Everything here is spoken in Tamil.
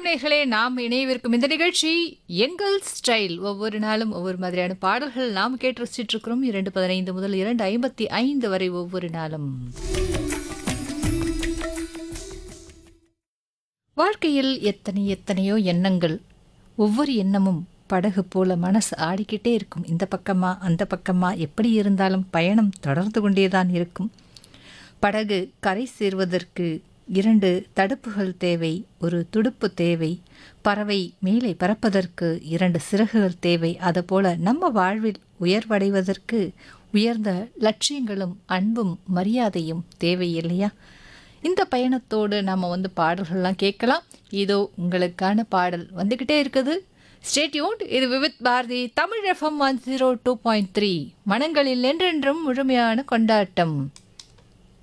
நேர்களே நாம் இணையவிருக்கும் இந்த நிகழ்ச்சி எங்கள் ஸ்டைல் ஒவ்வொரு நாளும் ஒவ்வொரு மாதிரியான பாடல்கள் நாம் கேட்டு ரசிச்சிட்டு இருக்கிறோம் இரண்டு பதினைந்து முதல் இரண்டு ஐம்பத்தி ஐந்து வரை ஒவ்வொரு நாளும் வாழ்க்கையில் எத்தனை எத்தனையோ எண்ணங்கள் ஒவ்வொரு எண்ணமும் படகு போல மனசு ஆடிக்கிட்டே இருக்கும் இந்த பக்கமா அந்த பக்கமா எப்படி இருந்தாலும் பயணம் தொடர்ந்து கொண்டேதான் இருக்கும் படகு கரை சேர்வதற்கு இரண்டு தடுப்புகள் தேவை ஒரு துடுப்பு தேவை பறவை மேலே பறப்பதற்கு இரண்டு சிறகுகள் தேவை அதுபோல நம்ம வாழ்வில் உயர்வடைவதற்கு உயர்ந்த லட்சியங்களும் அன்பும் மரியாதையும் தேவை இல்லையா இந்த பயணத்தோடு நம்ம வந்து பாடல்கள்லாம் கேட்கலாம் இதோ உங்களுக்கான பாடல் வந்துக்கிட்டே இருக்குது ஸ்டேட்யூட் இது Vividh Bharati Tamil FM one zero two point three மனங்களில் என்றென்றும் முழுமையான கொண்டாட்டம்